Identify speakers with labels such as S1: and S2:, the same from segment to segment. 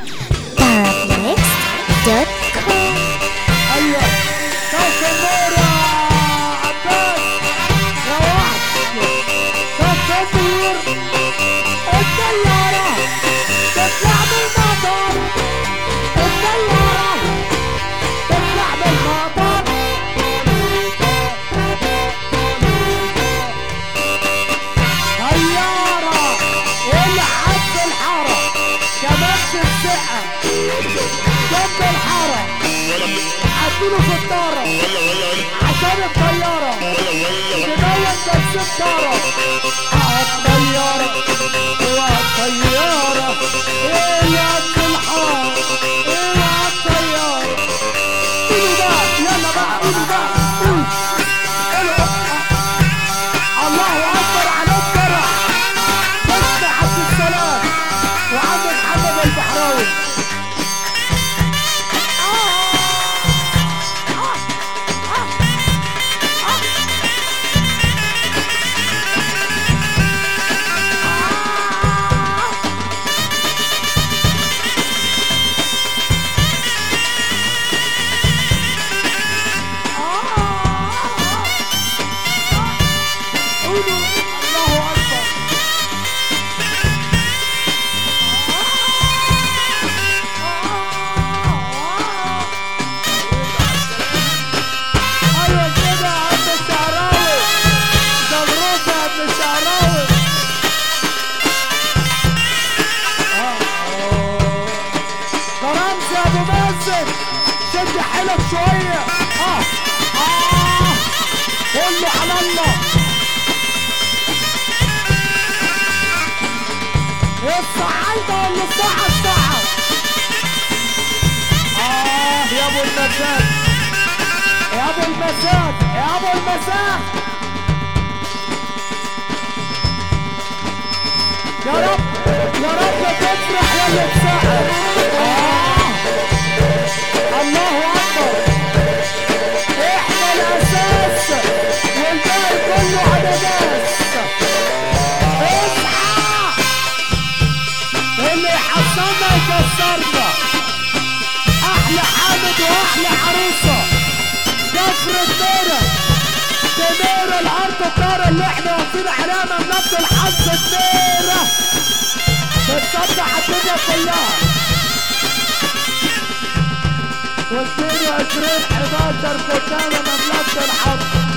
S1: Arabmix.com
S2: ايوه كف النور يا عباس يا وحش كف النور الطيارة تطلع بالمطر الطيارة تطلع بالمطر طيارة ولعت في الحارة كمان في السقة جنب الحارة عديله في الطارة عشان الطيارة تبين بس الطارة الطيارة والطيارة ايه يا ابن الحارة ايه يا الطيارة قولوا بقى يلا بقى قولوا بقى قول قولوا الله اكبر على الفرح بس عبد السلام وعم محمد البحراوي قولوا الله اكبر ايوه كده يا عم الشعراوي مبروك يا عم الشعراوي كرمت يا ابو مازن شد حيلك شويه اه اه كله على الله الصعايدة ولا الصاعة الصاعة اه يا ابو المزاج يا ابو المزاج يا ابو المزاج يا رب يا رب تفرح يا اللي تساعد آه. الله اكبر احنا الاساس والباقي كله على ناس اصحى واللي يحصلنا يكسرنا احلى حامد واحلى عروسه كفر الديره دمير الارض الدار اللي احنا واقفين عليها مملكه الحظ الديره بتصدع الدنيا كلها والدنيا 20 11 قدام مملكه الحظ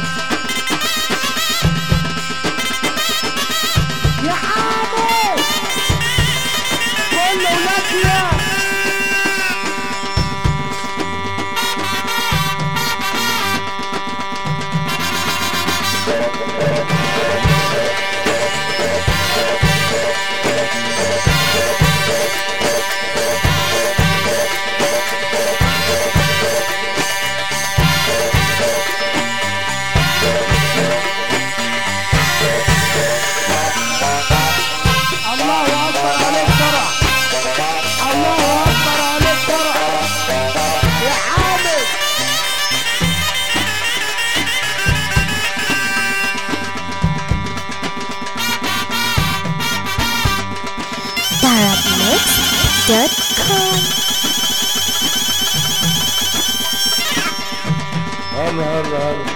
S2: يا حامد كله ولاد يا الله اكبر عليك فرح الله اكبر عليك فرح يا حامد
S1: Arabmix.com
S3: هلا هلا هلا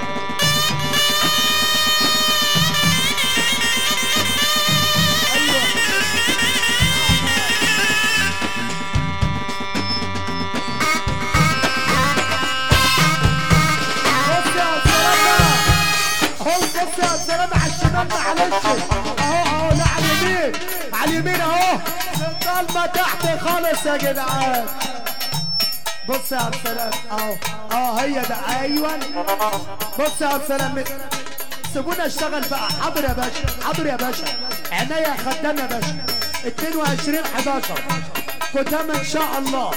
S2: بص يا سلامة اهو بص يا سلامة على الشمال معلش اهو اهو لا على اليمين على اليمين اهو الضلمة تحت خالص يا جدعان بص يا عبد السلام اهو اه هي ده ايوه بص يا عبد السلام سيبونا اشتغل بقى حاضر يا باشا حاضر يا باشا عينيا خدام يا باشا 22 11 قدام ان شاء الله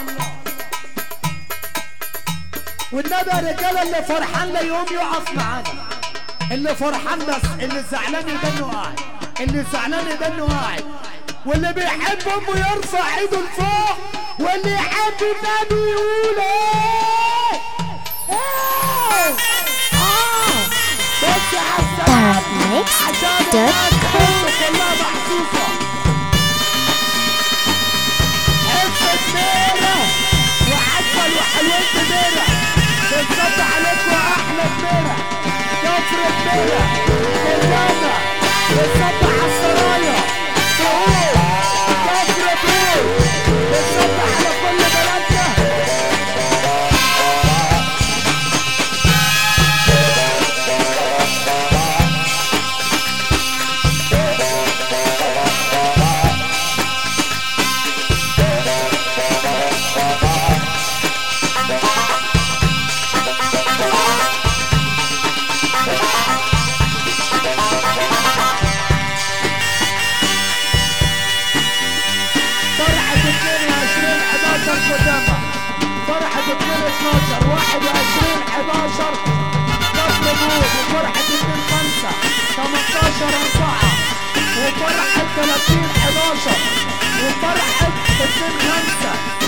S2: والنبي يا رجاله اللي فرحان لا يقوم يقف معانا اللي فرحان بس اللي زعلان يدنه قاعد اللي زعلان يدنه قاعد واللي بيحب امه يرفع ايده لفوق واللي يحب النبي يقول ايه ايه اه بص يا عسل عشان الناس كلها محسوسه حس الرجاله كلنا بنصبح على السرايا طول كفر طول بنصبح على كل بلدنا فرحة 22 11 قدامى فرحة 2 12 21 11 كفر بوط وفرحة 2 5 18 4 وفرحة 30 11 وفرحة 2 5